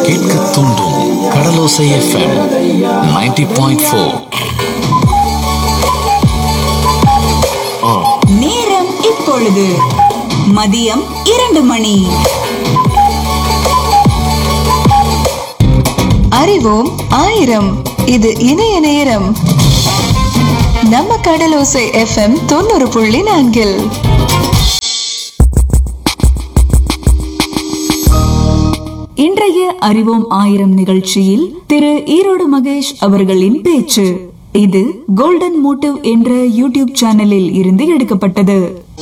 கேட்க தூண்டும் கடலோசை FM 90.4 point four நேரம் இப்பொழுது மதியம் இரண்டு மணி அறிவோம் ஆயிரம் இது இணைய நேரம் நம்ம கடலோசை எஃப்எம் தொண்ணூறு புள்ளி நான்கில் இன்றைய அறிவோம் ஆயிரம் நிகழ்ச்சியில் திரு ஈரோடு மகேஷ் அவர்களின் பேச்சு இது கோல்டன் மோட்டிவ் என்ற யூடியூப் சேனலில் இருந்து எடுக்கப்பட்டது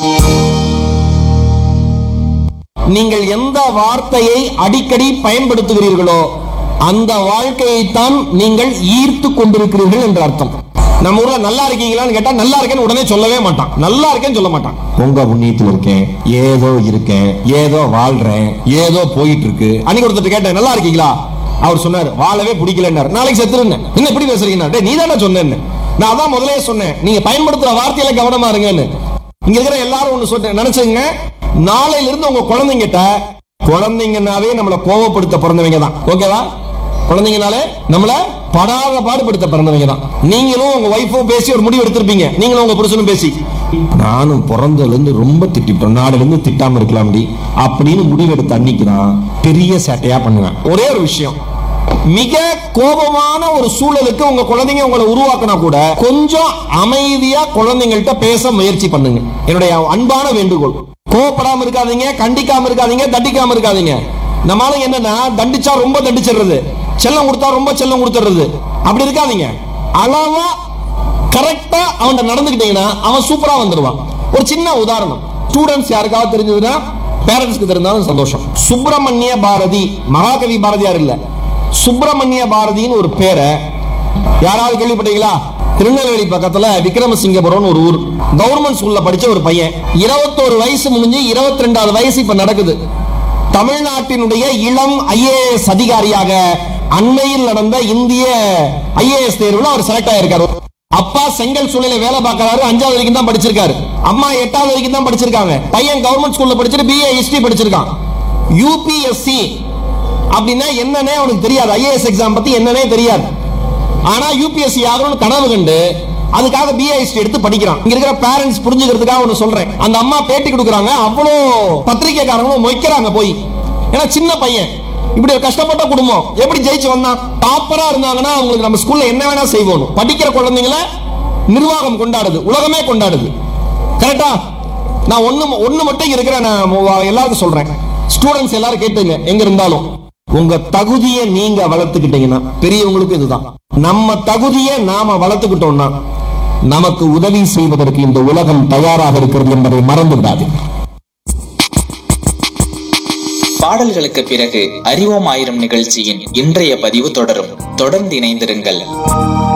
நீங்கள் எந்த வார்த்தையை அடிக்கடி பயன்படுத்துகிறீர்களோ அந்த வாழ்க்கையைத்தான் நீங்கள் ஈர்த்து கொண்டிருக்கிறீர்கள் என்று அர்த்தம் நம்ம ஊர்ல நல்லா இருக்கீங்களான்னு கேட்டா நல்லா இருக்கேன்னு உடனே சொல்லவே மாட்டான் நல்லா இருக்கேன்னு சொல்ல மாட்டான் உங்க புண்ணியத்தில் இருக்கேன் ஏதோ இருக்கேன் ஏதோ வாழ்றேன் ஏதோ போயிட்டு இருக்கு அன்னைக்கு ஒருத்தர் கேட்டேன் நல்லா இருக்கீங்களா அவர் சொன்னார் வாழவே பிடிக்கலன்னாரு நாளைக்கு செத்துருங்க என்ன எப்படி பேசுறீங்க டேய் நீ தானே சொன்னேன்னு நான் அதான் முதலே சொன்னேன் நீங்க பயன்படுத்துற வார்த்தையில கவனமா இருங்கன்னு இங்க இருக்கிற எல்லாரும் ஒண்ணு சொல்றேன் நினைச்சுங்க நாளையில இருந்து உங்க குழந்தைங்கிட்ட குழந்தைங்கனாவே நம்மள கோவப்படுத்த பிறந்தவங்க தான் ஓகேவா குழந்தைங்கனாலே நம்மள படாத பாடுபடுத்த பிறந்தவங்க தான் நீங்களும் உங்க ஒய்ஃபும் பேசி ஒரு முடிவு எடுத்திருப்பீங்க நீங்களும் உங்க புருஷனும் பேசி நானும் பிறந்ததுல இருந்து ரொம்ப திட்டிப்பேன் நாடுல இருந்து திட்டாம இருக்கலாம் அப்படின்னு முடிவு எடுத்த அன்னைக்கு தான் பெரிய சேட்டையா பண்ணுவேன் ஒரே ஒரு விஷயம் மிக கோபமான ஒரு சூழலுக்கு உங்க குழந்தைங்க உங்களை உருவாக்கினா கூட கொஞ்சம் அமைதியா குழந்தைங்கள்ட்ட பேச முயற்சி பண்ணுங்க என்னுடைய அன்பான வேண்டுகோள் கோவப்படாம இருக்காதீங்க கண்டிக்காம இருக்காதீங்க தண்டிக்காம இருக்காதீங்க நம்மளால என்னன்னா தண்டிச்சா ரொம்ப தண்டிச்சிடுறது செல்லம் கொடுத்தா ரொம்ப செல்லம் கொடுத்துடுறது அப்படி இருக்காதீங்க அளவா கரெக்டா அவன் நடந்துக்கிட்டீங்கன்னா அவன் சூப்பரா வந்துடுவான் ஒரு சின்ன உதாரணம் ஸ்டூடெண்ட்ஸ் யாருக்காவது தெரிஞ்சதுன்னா பேரண்ட்ஸ்க்கு தெரிந்தாலும் சந்தோஷம் சுப்பிரமணிய பாரதி மகாகவி பாரதியார் இல்ல சுப்பிரமணிய பாரதின்னு ஒரு பேரை யாராவது கேள்விப்பட்டீங்களா திருநெல்வேலி பக்கத்துல விக்ரமசிங்கபுரம் ஒரு ஊர் கவர்மெண்ட் ஸ்கூல்ல படிச்ச ஒரு பையன் இருபத்தோரு வயசு முடிஞ்சு இருபத்தி ரெண்டாவது வயசு இப்ப நடக்குது தமிழ்நாட்டினுடைய இளம் ஐஏஎஸ் அதிகாரியாக அண்மையில் நடந்த இந்திய ஐஏஎஸ் தேர்வுல அவர் செலக்ட் ஆயிருக்காரு அப்பா செங்கல் சூழல வேலை பார்க்கறாரு அஞ்சாவது வரைக்கும் தான் படிச்சிருக்காரு அம்மா எட்டாவது வரைக்கும் தான் படிச்சிருக்காங்க பையன் கவர்மெண்ட் ஸ்கூல்ல படிச்சிட்டு பிஏ ஹிஸ்டரி படிச்சிருக்கான் யூபிஎஸ்சி அப்படின்னா என்னன்னே அவனுக்கு தெரியாது ஐஏஎஸ் எக்ஸாம் பத்தி என்னன்னே தெரியாது ஆனா யூபிஎஸ்சி ஆகணும்னு கனவு கண்டு அதுக்காக பிஐஎஸ்டி எடுத்து படிக்கிறான் இங்க இருக்கிற பேரண்ட்ஸ் புரிஞ்சுக்கிறதுக்காக ஒன்னு சொல்றேன் அந்த அம்மா பேட்டி கொடுக்குறாங்க அவ்வளோ பத்திரிக்கைக்காரங்களும் மொய்க்கிறாங்க போய் ஏன்னா சின்ன பையன் இப்படி ஒரு கஷ்டப்பட்ட குடும்பம் எப்படி ஜெயிச்சு வந்தான் டாப்பரா இருந்தாங்கன்னா அவங்களுக்கு நம்ம ஸ்கூல்ல என்ன வேணா செய்வோம் படிக்கிற குழந்தைங்கள நிர்வாகம் கொண்டாடுது உலகமே கொண்டாடுது கரெக்டா நான் ஒண்ணு ஒண்ணு மட்டும் இங்க இருக்கிற நான் மு- எல்லாருக்கும் சொல்றேன் ஸ்டூடெண்ட்ஸ் எல்லாரும் கேட்டுங்க எங்க இருந்தாலும் உங்க தகுதியை நீங்க வளர்த்துக்கிட்டீங்கன்னா பெரியவங்களுக்கு இதுதான் நம்ம தகுதியை நாம வளர்த்துக்கிட்டோம்னா நமக்கு உதவி செய்வதற்கு இந்த உலகம் தயாராக இருக்கிறது என்பதை மறந்து விடாது பாடல்களுக்கு பிறகு அறிவோம் ஆயிரம் நிகழ்ச்சியின் இன்றைய பதிவு தொடரும் தொடர்ந்து இணைந்திருங்கள்